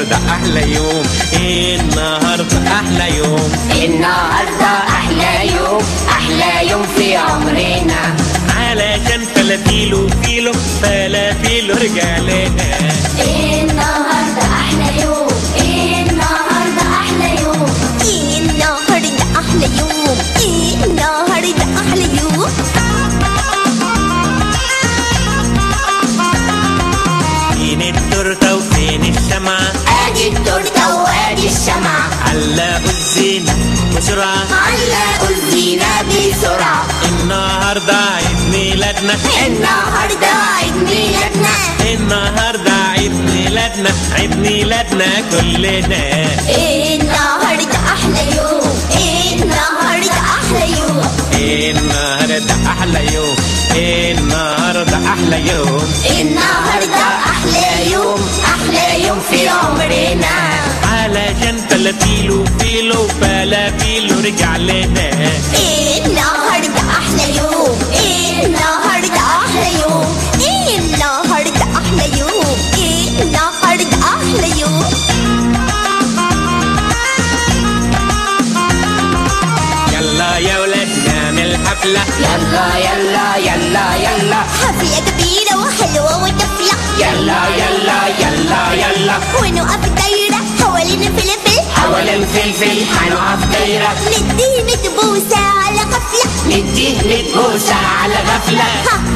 النهاردة أحلى يوم النهاردة أحلى يوم النهاردة أحلى يوم أحلى يوم في عمرنا علشان فلافيلو فيلو فلافيلو رجالنا النهاردة أحلى يوم النهاردة أحلى يوم النهاردة أحلى يوم النهاردة أحلى يوم فين التورتة وفين الشمعة أدي التورتة وأدي الشمعة علقوا الزينة بسرعة علقوا الزينة بسرعة النهاردة عيد ميلادنا النهاردة عيد ميلادنا النهاردة عيد ميلادنا عيد ميلادنا كلنا النهاردة أحلى يوم النهاردة أحلى يوم النهاردة أحلى يوم النهاردة أحلى يوم النهاردة أحلى يوم أحلى يوم في عمرنا علشان فلافيلو فيلو فلافيلو رجع لنا النهاردة أحلى يوم النهاردة أحلى يوم النهاردة أحلى يوم النهاردة أحلى يوم يلا يا ولاد نعمل حفلة يلا يلا يلا يلا حفلة كبيرة وحلوة وطفلة يلا يلا يلا يلا ونقف دايرة حوالين فلفل حوالين فلفل هنقف دايرة نديه ميت بوسة على غفلة نديه ميت بوسة على غفلة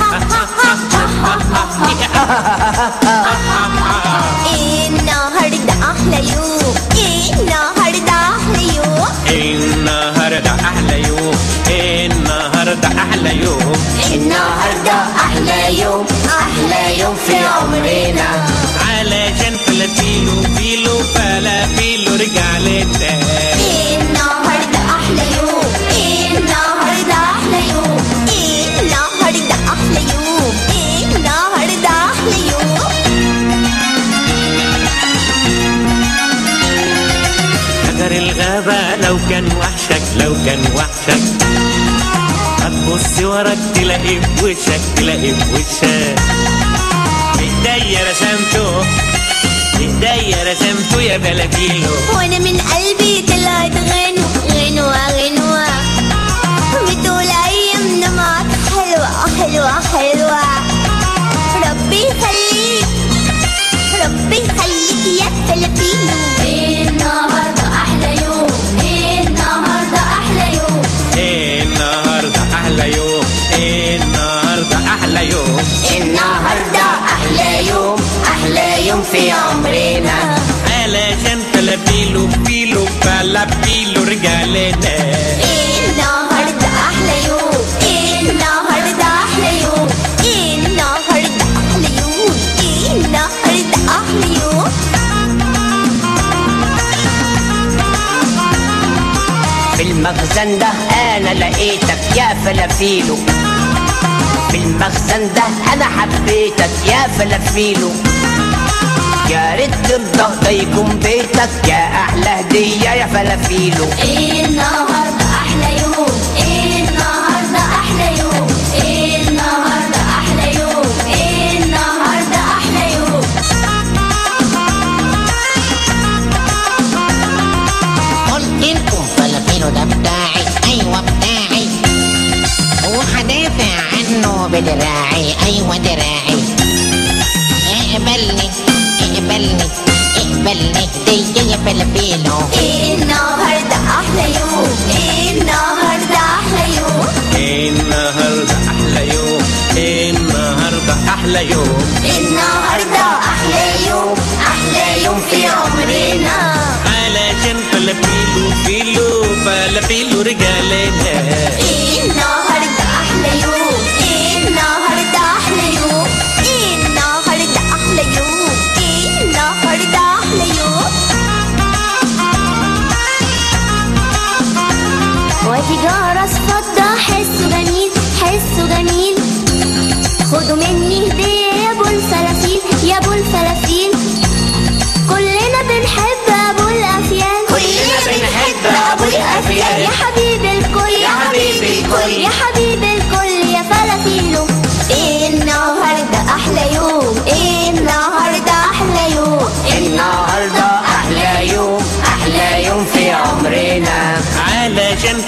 النهاردة أحلى يوم النهاردة أحلى يوم النهاردة أحلى يوم النهاردة أحلى يوم النهاردة أحلى يوم أحلى يوم في عمرنا علشان فلافيلو فيلو فلافيلو رجع لنا النهاردة أحلى يوم النهاردة أحلى يوم النهاردة أحلى يوم النهاردة أحلى يوم شجر الغابة لو كان وحشك لو كان وحشك هتبص وراك تلاقي في وشك تلاقي في وشك ايديا رسمته ايديا رسمته يا بلافيلو وأنا من قلبي طلعت غنوة غنوة غنوة بتقول أيامنا معاك حلوة حلوة حلوة ربي يخليك ربي يخليك يا فلافيلو النهاردة أحلى يوم النهاردة أحلى يوم النهاردة أحلى يوم النهاردة أحلى يوم النهاردة أحلى يوم أحلى يوم في عمرنا علشان فلافيلو فيلو فلافيلو رجع لنا النهاردة أحلى يوم النهاردة أحلى يوم النهاردة أحلى يوم النهاردة أحلى يوم في المخزن ده انا لقيتك يا فلافيلو في المخزن ده انا حبيتك يا فلافيلو يا ريت ترضى ده يكون بيتك يا احلى هديه يا فلافيلو النهارده احلى يوم النهارده احلى يوم النهارده احلى يوم النهارده احلى يوم قلت لكم فلافيلو ده بتاعي ايوه بتاعي وهدافع عنه بدراعي ايوه دراعي اقبلني اقبلني اقبلني هدية يا فلافيلو النهارده احلى يوم النهارده احلى يوم النهاردة أحلى يوم النهاردة أحلى يوم النهارده احلى يوم احلى يوم في عمرنا علشان فلافيلو فيلو فلافيلو رجع لنا النهارده احلى يوم النهارده احلى يوم النهاردة أحلى يوم النهاردة أحلى يوم وادي جرس فضة حسه جميل حسه جميل خدوا مني هدية يا ابو الفلافيل يا ابو الفلافيل كلنا بنحب ابو الافيال كلنا بنحب أبو الأفيال. يا حبيب الكل يا حبيب الكل. يا حبيب الكل يا فلافيلو النهارده احلى يوم النهارده احلى يوم النهارده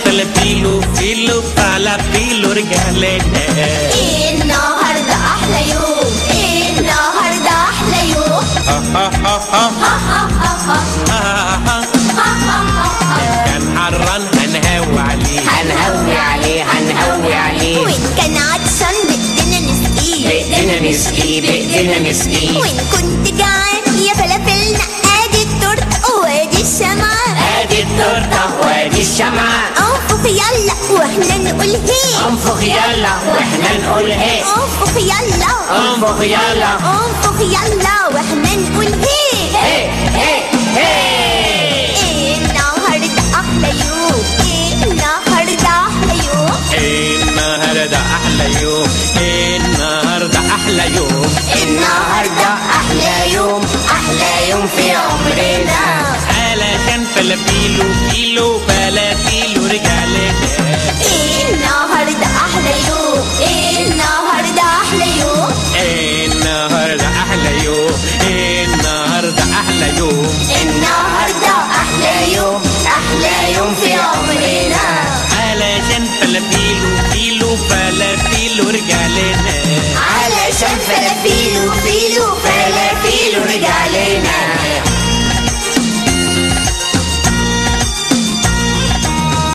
فلافيلو فيلو فلافيلو رجالنا ايه النهارده احلى يوم ايه النهارده احلى يوم ها ها ها ها ها ها كان حران هنهوى عليه هنهوي عليه هنهوي عليه وان كان عطشان بدنا نسقيه بإيدينا نسقيه بإيدينا نسقيه وان كنت جعان يا فلافلنا ادي التورته وادي الشمعة ادي التورته وادي الشمعة انفخ يلا واحنا نقول هي انفخ يلا واحنا نقول هي انفخ يلا انفخ يلا انفخ يلا واحنا نقول هي هي هي هي ايه النهارده احلى يوم ايه النهارده احلى يوم إيه النهارده احلى يوم إيه النهارده احلى يوم النهارده احلى يوم احلى يوم في عمرنا علشان فلافيلو فيلو فلافيلو رجالنا ايه النهارده احلى يوم ايه النهارده احلى يوم إيه النهارده احلى يوم إيه النهارده احلى يوم النهارده احلى يوم احلى يوم في عمرنا علشان فلافيلو فيلو فلافيلو رجالنا علشان فلافيل وفي